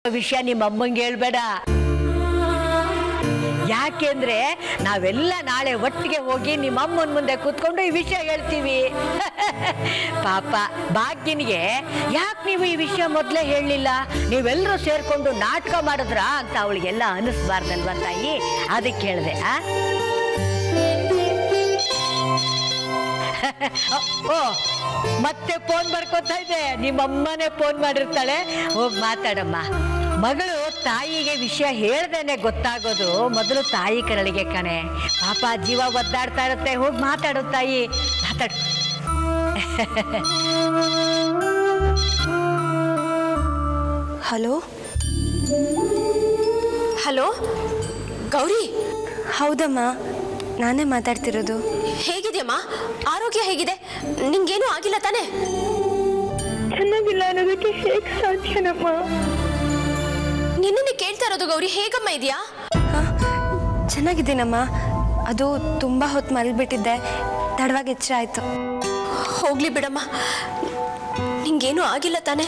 ವಿಷಯ ನಿಮ್ಮ ಅಮ್ಮಂಗೆ ಹೇಳ್ಬೇಡ ಯಾಕೆಂದ್ರೆ ನಾವೆಲ್ಲ ನಾಳೆ ಒಟ್ಟಿಗೆ ಹೋಗಿ ನಿಮ್ಮ ಅಮ್ಮನ ಮುಂದೆ ಕೂತ್ಕೊಂಡು ಈ ವಿಷಯ ಹೇಳ್ತೀವಿ ಪಾಪ ಭಾಗ್ಯನಿಗೆ ಯಾಕೆ ನೀವು ಈ ವಿಷಯ ಮೊದಲೇ ಹೇಳಲಿಲ್ಲ ನೀವೆಲ್ಲರೂ ಸೇರ್ಕೊಂಡು ನಾಟಕ ಮಾಡಿದ್ರ ಅಂತ ಅವಳಿಗೆಲ್ಲ ಅನಿಸ್ಬಾರ್ದಲ್ವ ತಾಯಿ ಅದಕ್ಕೆ ಹೇಳಿದೆ ಆ ಓ ಮತ್ತೆ ಫೋನ್ ಬರ್ಕೋತಾ ಇದೆ ನಿಮ್ಮ ಅಮ್ಮನೇ ಫೋನ್ ಮಾಡಿರ್ತಾಳೆ ಹೋಗಿ ಮಾತಾಡಮ್ಮ ಮಗಳು ತಾಯಿಗೆ ವಿಷಯ ಹೇಳ್ದೇನೆ ಗೊತ್ತಾಗೋದು ಮೊದಲು ತಾಯಿ ಕರಳಿಗೆ ಕಣೆ ಪಾಪ ಜೀವ ಒದ್ದಾಡ್ತಾ ಇರುತ್ತೆ ಹೋಗಿ ಮಾತಾಡು ತಾಯಿ ಮಾತಾಡು ಹಲೋ ಹಲೋ ಗೌರಿ ಹೌದಮ್ಮ ನಾನೇ ಮಾತಾಡ್ತಿರೋದು ಹೇಗಿದೆಯಮ್ಮ ಆರೋಗ್ಯ ಹೇಗಿದೆ ನಿಂಗೇನು ಆಗಿಲ್ಲ ತಾನೆ ಚೆನ್ನಾಗಿಲ್ಲ ಅನ್ನೋದಕ್ಕೆ ಹೇಗೆ ಸಾಧ್ಯನಮ್ಮ ನಿನ್ನನ್ನೇ ಕೇಳ್ತಾ ಇರೋದು ಗೌರಿ ಹೇಗಮ್ಮ ಇದೆಯಾ ಹಾ, ಚೆನ್ನಾಗಿದ್ದೀನಮ್ಮ ಅದು ತುಂಬ ಹೊತ್ತು ಮಲಗಿಬಿಟ್ಟಿದ್ದೆ ತಡವಾಗಿ ಎಚ್ಚರ ಆಯಿತು ಹೋಗ್ಲಿ ಬಿಡಮ್ಮ ನಿಂಗೇನು ಆಗಿಲ್ಲ ತಾನೆ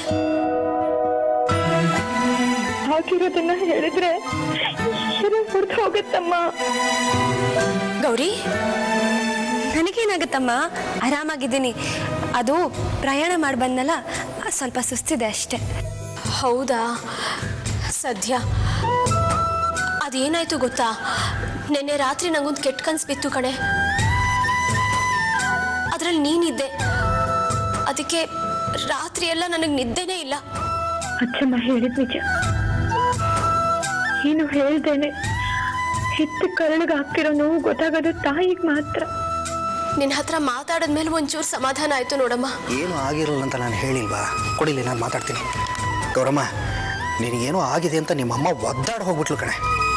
ಆಗಿರೋದನ್ನ ಹೇಳಿದ್ರೆ ಶಿರ ಹೊರ್ದು ಹೋಗುತ್ತಮ್ಮ ಗೌರಿ ನನಗೇನಾಗುತ್ತಮ್ಮ ಆರಾಮಾಗಿದ್ದೀನಿ ಅದು ಪ್ರಯಾಣ ಮಾಡಿ ಬಂದಲ್ಲ ಸ್ವಲ್ಪ ಸುಸ್ತಿದೆ ಅಷ್ಟೇ ಹೌದಾ ಸದ್ಯ ಅದೇನಾಯ್ತು ಗೊತ್ತಾ ನಿನ್ನೆ ರಾತ್ರಿ ನಂಗೊಂದು ಕೆಟ್ಟ ಕನ್ಸು ಬಿತ್ತು ಕಣೆ ಅದ್ರಲ್ಲಿ ನೀನಿದ್ದೆ ಅದಕ್ಕೆ ರಾತ್ರಿ ಎಲ್ಲ ನನಗೆ ನಿದ್ದೆನೇ ಇಲ್ಲ ಅಚ್ಚಮ್ಮ ಹೇಳಿದ್ ನಿಜ ಏನು ಹೇಳ್ದೇನೆ ಹೆತ್ತ ಕರಳಿಗೆ ಹಾಕ್ತಿರೋ ನೋವು ಗೊತ್ತಾಗೋದು ತಾಯಿಗೆ ಮಾತ್ರ ನಿನ್ನ ಹತ್ರ ಮಾತಾಡಿದ್ಮೇಲೆ ಒಂಚೂರು ಸಮಾಧಾನ ಆಯ್ತು ನೋಡಮ್ಮ ಏನು ಆಗಿರಲ್ಲ ಅಂತ ನಾನು ಹೇಳಿಲ್ವಾ ಕೊಡಿಲಿ ನಾನು ಮಾತಾಡ್ತೀನಿ ಗೌರಮ್ಮ ನಿನಗೇನೋ ಆಗಿದೆ ಅಂತ ನಿಮ್ಮಮ್ಮ ಒದ್ದಾಡಿ ಹೋಗ್ಬಿಟ್ಲು ಕಣೆ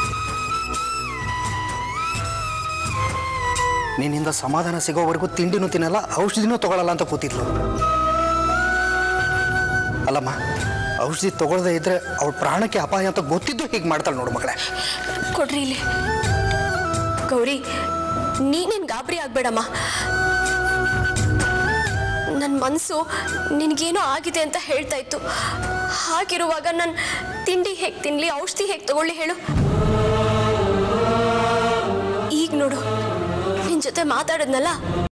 ನಿನ್ನಿಂದ ಸಮಾಧಾನ ಸಿಗೋವರೆಗೂ ತಿಂಡಿನೂ ತಿನ್ನಲ್ಲ ಔಷಧಿನೂ ತಗೊಳ್ಳಲ್ಲ ಅಂತ ಕೂತಿದ್ಲು ಅಲ್ಲಮ್ಮ ಔಷಧಿ ತಗೊಳ್ಳದೆ ಇದ್ರೆ ಅವಳ ಪ್ರಾಣಕ್ಕೆ ಅಪಾಯ ಅಂತ ಗೊತ್ತಿದ್ದು ಹೀಗೆ ಮಾಡ್ತಾಳೆ ನೋಡು ಮಗಳೇ ಕೊಡ್ರಿ ಇಲ್ಲಿ ಗೌರಿ ನೀನೇನು ಗಾಬರಿ ಆಗ್ಬೇಡಮ್ಮ ನನ್ನ ಮನಸ್ಸು ನಿನಗೇನೋ ಆಗಿದೆ ಅಂತ ಹೇಳ್ತಾ ಇತ್ತು ಹಾಗಿರುವಾಗ ನಾನು ತಿಂಡಿ ಹೇಗೆ ತಿನ್ಲಿ ಔಷಧಿ ಹೇಗೆ ತಗೊಳ್ಳಿ ಹೇಳು ಈಗ ನೋಡು ನಿನ್ನ ಜೊತೆ ಮಾತಾಡಿದ್ನಲ್ಲ